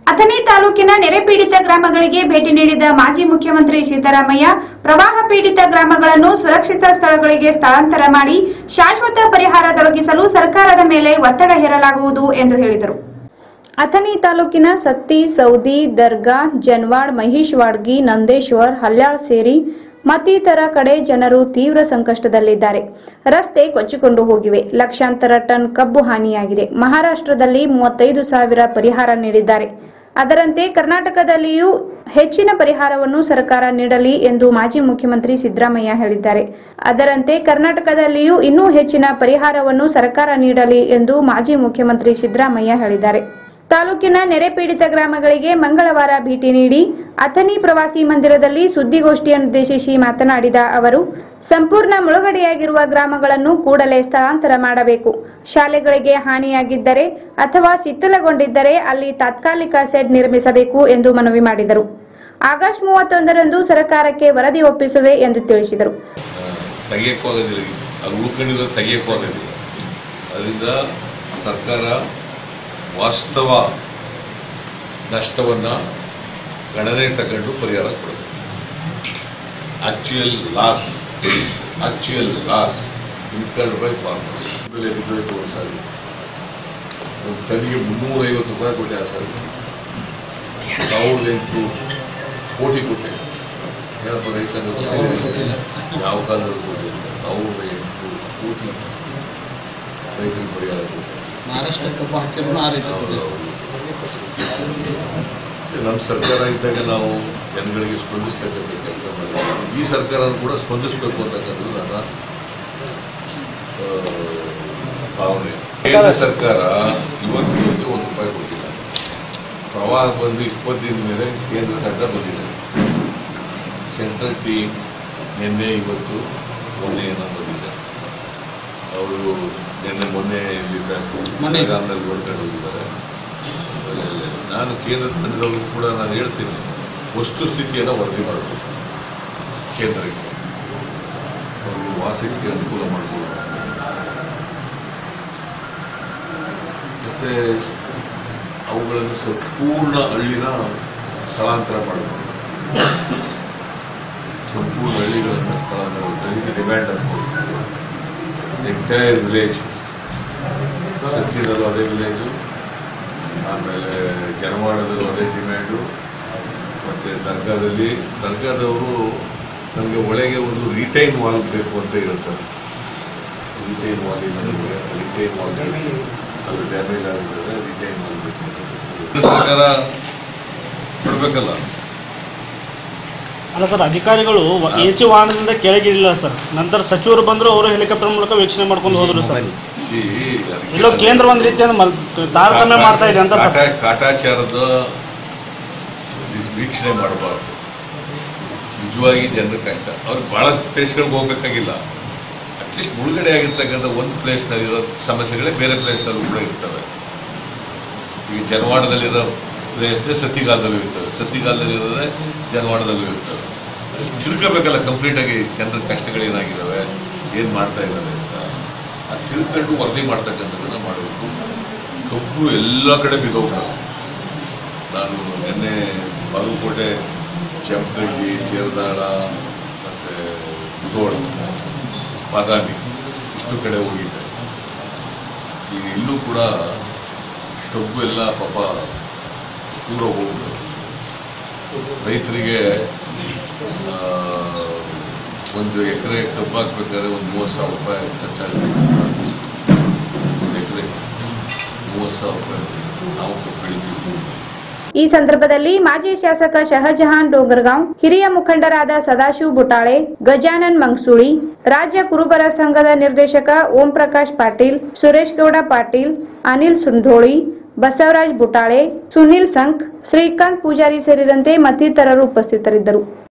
ಅಥಣಿ ತಾಲೂಕಿನ ನೆರೆಪೀಡಿತ ಗ್ರಾಮಗಳಿಗೆ ಭೇಟಿ ನೀಡಿದ ಮಾಜಿ ಮುಖ್ಯಮಂತ್ರಿ ಸಿದ್ದರಾಮಯ್ಯ ಪ್ರವಾಹ ಪೀಡಿತ ಗ್ರಾಮಗಳನ್ನು ಸುರಕ್ಷಿತ ಸ್ಥಳಗಳಿಗೆ ಸ್ಥಳಾಂತರ ಮಾಡಿ ಶಾಶ್ವತ ಪರಿಹಾರ ದೊರಕಿಸಲು ಸರ್ಕಾರದ ಮೇಲೆ ಒತ್ತಡ ಹೇರಲಾಗುವುದು ಎಂದು ಹೇಳಿದರು ಅಥಣಿ ತಾಲೂಕಿನ ಸತ್ತಿ ಸೌದಿ ದರ್ಗಾ ಜನ್ವಾಡ್ ಮಹೇಶ್ವಾಡ್ಗಿ ನಂದೇಶ್ವರ್ ಹಲ್ಯಾಳ್ ಸೇರಿ ಮತ್ತಿತರ ಕಡೆ ಜನರು ತೀವ್ರ ಸಂಕಷ್ಟದಲ್ಲಿದ್ದಾರೆ ರಸ್ತೆ ಕೊಚ್ಚಿಕೊಂಡು ಹೋಗಿವೆ ಲಕ್ಷಾಂತರ ಟನ್ ಕಬ್ಬು ಹಾನಿಯಾಗಿದೆ ಮಹಾರಾಷ್ಟ್ರದಲ್ಲಿ ಮೂವತ್ತೈದು ಸಾವಿರ ಪರಿಹಾರ ನೀಡಿದ್ದಾರೆ ಅದರಂತೆ ಕರ್ನಾಟಕದಲ್ಲಿಯೂ ಹೆಚ್ಚಿನ ಪರಿಹಾರವನ್ನು ಸರ್ಕಾರ ನೀಡಲಿ ಎಂದು ಮಾಜಿ ಮುಖ್ಯಮಂತ್ರಿ ಸಿದ್ದರಾಮಯ್ಯ ಹೇಳಿದ್ದಾರೆ ಅದರಂತೆ ಕರ್ನಾಟಕದಲ್ಲಿಯೂ ಇನ್ನೂ ಹೆಚ್ಚಿನ ಪರಿಹಾರವನ್ನು ಸರ್ಕಾರ ನೀಡಲಿ ಎಂದು ಮಾಜಿ ಮುಖ್ಯಮಂತ್ರಿ ಸಿದ್ದರಾಮಯ್ಯ ಹೇಳಿದ್ದಾರೆ ತಾಲೂಕಿನ ನೆರೆಪೀಡಿತ ಗ್ರಾಮಗಳಿಗೆ ಮಂಗಳವಾರ ಭೇಟಿ ನೀಡಿ ಅಥಣಿ ಪ್ರವಾಸಿ ಮಂದಿರದಲ್ಲಿ ಸುದ್ದಿಗೋಷ್ಠಿಯನ್ನುದ್ದೇಶಿಸಿ ಮಾತನಾಡಿದ ಅವರು ಸಂಪೂರ್ಣ ಮುಳುಗಡೆಯಾಗಿರುವ ಗ್ರಾಮಗಳನ್ನು ಕೂಡಲೇ ಸ್ಥಳಾಂತರ ಮಾಡಬೇಕು ಶಾಲೆಗಳಿಗೆ ಹಾನಿಯಾಗಿದ್ದರೆ ಅಥವಾ ಶಿಥಿಲಗೊಂಡಿದ್ದರೆ ಅಲ್ಲಿ ತಾತ್ಕಾಲಿಕ ಸೆಡ್ ನಿರ್ಮಿಸಬೇಕು ಎಂದು ಮನವಿ ಮಾಡಿದರು ಆಗಸ್ಟ್ ಮೂವತ್ತೊಂದರಂದು ಸರ್ಕಾರಕ್ಕೆ ವರದಿ ಒಪ್ಪಿಸುವೆ ಎಂದು ತಿಳಿಸಿದರು ತೆಗಿಯಕ್ಕಾಗೋದಿಲ್ಲ ಅದು ಉಳ್ಕೊಂಡಿರೋದು ತೆಗಿಯಕ್ಕಾಗೋದಿಲ್ಲ ಅದರಿಂದ ಸರ್ಕಾರ ವಾಸ್ತವ ನಷ್ಟವನ್ನ ಗಣನೆ ತಗೊಂಡು ಪರಿಹಾರ ಕೊಡಬೇಕು actual loss actual loss incurred by farmers ಬೆಲೆ ಬಿದ್ದೋಯ್ತು ಒಂದು ಸಾರಿ ಒಂದು ಟನ್ನಿಗೆ ಮುನ್ನೂರೈವತ್ತು ರೂಪಾಯಿ ಕೊಟ್ಟೆ ಆ ಸಾರಿ ಸಾವಿರದ ಎಂಟು ಕೋಟಿ ಕೊಟ್ಟೆ ಏನಪ್ಪ ರೈತ ಸಂಘ ಯಾವ ಕಾಲದಲ್ಲಿ ಕೊಟ್ಟಿಲ್ಲ ಸಾವಿರದ ಎಂಟು ಕೋಟಿ ರೈತರಿಗೆ ಪರಿಹಾರ ಕೊಟ್ಟೆ ಮಹಾರಾಷ್ಟ್ರ ಕಬ್ಬು ಹಾಕಿದ್ರು ಆ ರೀತಿ ನಮ್ಮ ಸರ್ಕಾರ ಇದ್ದಾಗ ನಾವು ಜನಗಳಿಗೆ ಸ್ಪಂದಿಸ್ತಕ್ಕಂಥ ಕೆಲಸ ಮಾಡಿದ್ದೀವಿ ಈ ಸರ್ಕಾರ ಕೂಡ ಸ್ಪಂದಿಸಬೇಕು ಅಂತಕ್ಕಂಥದ್ದು ನನ್ನ ಆ, ಭಾವನೆ ಕೇಂದ್ರ ಸರ್ಕಾರ ಇವತ್ತಿಗೆ ಒಂದು ರೂಪಾಯಿ ಕೊಟ್ಟಿಲ್ಲ ಪ್ರವಾಹ ಬಂದು ಇಪ್ಪತ್ತು ದಿನದ ಮೇಲೆ ಕೇಂದ್ರ ತಂಡ ಬಂದಿದೆ ಸೆಂಟ್ರಲ್ ಟೀಮ್ ನಿನ್ನೆ ಇವತ್ತು ಮೊನ್ನೆ ಏನೋ ಬಂದಿದೆ ಅವರು ನಿನ್ನೆ ಮೊನ್ನೆ ಇಲ್ಲಿಂದ ಮೊನ್ನೆ. ಬೆಳಗಾಂನಲ್ಲಿ ನೋಡ್ಕೊಂಡು ಹೋಗಿದ್ದಾರೆ ಆಮೇಲೆ ನಾನು ಕೇಂದ್ರ ತಂಡದವರು ಕೂಡ ನಾನು ಹೇಳ್ತೀನಿ ವಸ್ತುಸ್ಥಿತಿಯನ್ನು ವರದಿ ಮಾಡಬೇಕು ಕೇಂದ್ರಕ್ಕೆ ಅವರು ವಾಸಕ್ಕೆ ಅನುಕೂಲ ಮಾಡಬಹುದು ಮತ್ತೆ ಅವುಗಳನ್ನು ಸಂಪೂರ್ಣ ಹಳ್ಳಿನ ಸ್ಥಳಾಂತರ ಮಾಡಬೇಕು ಸಂಪೂರ್ಣ ಹಳ್ಳಿಗಳನ್ನು ಸ್ಥಳಾಂತರ ಮಾಡಬೇಕು ಡಿಮ್ಯಾಂಡ್ ಅನ್ಬೋದು ಎಂಟೈರ್ ವಿಲೇಜ್ ಸತ್ತಿನಲ್ಲೂ ಅದೇ ವಿಲೇಜು ಆಮೇಲೆ ಜನವಾಡದಲ್ಲೂ ಅದೇ ಡಿಮ್ಯಾಂಡು ಮತ್ತೆ ದರ್ಗಾದಲ್ಲಿ ದರ್ಗಾದವರು ನಮಗೆ ಒಳಗೆ ಒಂದು ರಿಟೈನ್ ವಾಲ್ ಬೇಕು ಅಂತ ಹೇಳ್ತಾರೆ ರಿಟೈನ್ ವಾಲ್ ಇಲ್ಲ ರಿಟೈನ್ ವಾಲ್ ಅದು ಡ್ಯಾಮೇಜ್ ಆಗಿರ್ತದೆ ರಿಟೈನ್ ವಾಲ್ ಬೇಕು ಅಂತ. ಸರ್ಕಾರ ಕೊಡ್ಬೇಕಲ್ಲ ಅಲ್ಲ ಸರ್ ಅಧಿಕಾರಿಗಳು ಎ ಸಿ ವಾಹನದಿಂದ ಕೆಳಗಿಳಿಲ್ಲ ಸರ್ ನಂತರ ಸಚಿವರು ಬಂದ್ರು ಅವರು ಹೆಲಿಕಾಪ್ಟರ್ ಮೂಲಕ ವೀಕ್ಷಣೆ ಮಾಡ್ಕೊಂಡು ಹೋದ್ರು ಸರ್ ಈ ಅದಕ್ಕೆ- ಎಲ್ಲೋ ಕೇಂದ್ರ ಒಂದ್ ರೀತಿಯಿಂದ ಮಲ್- ತಾರತಮ್ಯ ಮಾಡ್ತಾ ಇದೆ ಅಂತ ಸರ್ ಕಾಟಾ- ಕಾಟಾಚಾರದ ವೀಕ್ಷಣೆ ಮಾಡಬಾರ್ದು ನಿಜವಾಗಿ ಜನರ ಕಷ್ಟ ಅವ್ರು ಬಹಳ ಪ್ಲೇಸ್ಗಳಿಗೆ ಹೋಗ್ಬೇಕಾಗಿಲ್ಲ ಅಟ್ಲೀಸ್ಟ್ ಮುಳುಗಡೆ ಆಗಿರ್ತಕ್ಕಂಥ ಒಂದು ಪ್ಲೇಸ್ನಲ್ಲಿರೋ ಸಮಸ್ಯೆಗಳೇ ಬೇರೆ ಪ್ಲೇಸ್ನಲ್ಲೂ ಕೂಡ ಇರ್ತವೆ ಈಗ ಜನವಾಡದಲ್ಲಿರೋ ಪ್ಲೇಸ್ ಸತ್ತಿಗಾಲದಲ್ಲೂ ಇರ್ತವೆ ಸತ್ತಿಗಾಲದಲ್ಲಿರೋದೇ ಜನವಾಡದಲ್ಲೂ ಇರ್ತವೆ ತಿಳ್ಕೋಬೇಕಲ್ಲ ಕಂಪ್ಲೀಟ್ ಆಗಿ ಜನರ ಕಷ್ಟಗಳೇನಾಗಿದ್ದಾವೆ ಏನ್ ಮಾಡ್ತಾ ಇದ್ದಾರೆ ಅಂತ ಅದು ತಿಳ್ಕೊಂಡು ವರದಿ ಮಾಡ್ತಕ್ಕಂಥದ್ದನ್ನ ಮಾಡಬೇಕು ಕಬ್ಬು ಎಲ್ಲ ಕಡೆ ಬಿದ್ದೋಗ್ತದೆ ನಾನು ನಿನ್ನೆ ಬಾಗಲಕೋಟೆ ಚಂಪಗಿ ದೇವದಾಳ ಮತ್ತೆ ಮುಧೋಳ ಬಾದಾಮಿ ಇಷ್ಟು ಕಡೆ ಹೋಗಿದ್ದೆ ಈಗ ಇಲ್ಲೂ ಕೂಡ ಕಬ್ಬು ಎಲ್ಲ ಪಾಪ ದೂರ ಹೋಗ್ಬಿಟ್ಟು ರೈತರಿಗೆ ಆ, ಒಂದು ಎಕರೆ ಕಬ್ಬು ಹಾಕ್ಬೇಕಾದ್ರೆ ಒಂದು ಮೂವತ್ತು ಸಾವಿರ ರೂಪಾಯಿ ಖರ್ಚಾಗುತ್ತೆ ಒಂದು ಎಕರೆ ಮೂವತ್ತು ಸಾವಿರ ರೂಪಾಯಿ ನಾವು ಕಬ್ಬು ಬೆಳಿತೀವಿ ಈ ಸಂದರ್ಭದಲ್ಲಿ ಮಾಜಿ ಶಾಸಕ ಶಹಜಹಾನ್ ಡೋಂಗರ್ಗಾಂವ್ ಹಿರಿಯ ಮುಖಂಡರಾದ ಸದಾಶಿವ್ ಬುಟಾಳೆ ಗಜಾನನ್ ಮಂಗ್ಸುಳಿ ರಾಜ್ಯ ಕುರುಬರ ಸಂಘದ ನಿರ್ದೇಶಕ ಓಂ ಪ್ರಕಾಶ್ ಪಾಟೀಲ್ ಸುರೇಶ್ ಗೌಡ ಪಾಟೀಲ್ ಅನಿಲ್ ಸುಂಧೋಳಿ ಬಸವರಾಜ್ ಬುಟಾಳೆ ಸುನಿಲ್ ಸಂಕ್ ಶ್ರೀಕಾಂತ್ ಪೂಜಾರಿ ಸೇರಿದಂತೆ ಮತ್ತಿತರರು ಉಪಸ್ಥಿತರಿದ್ದರು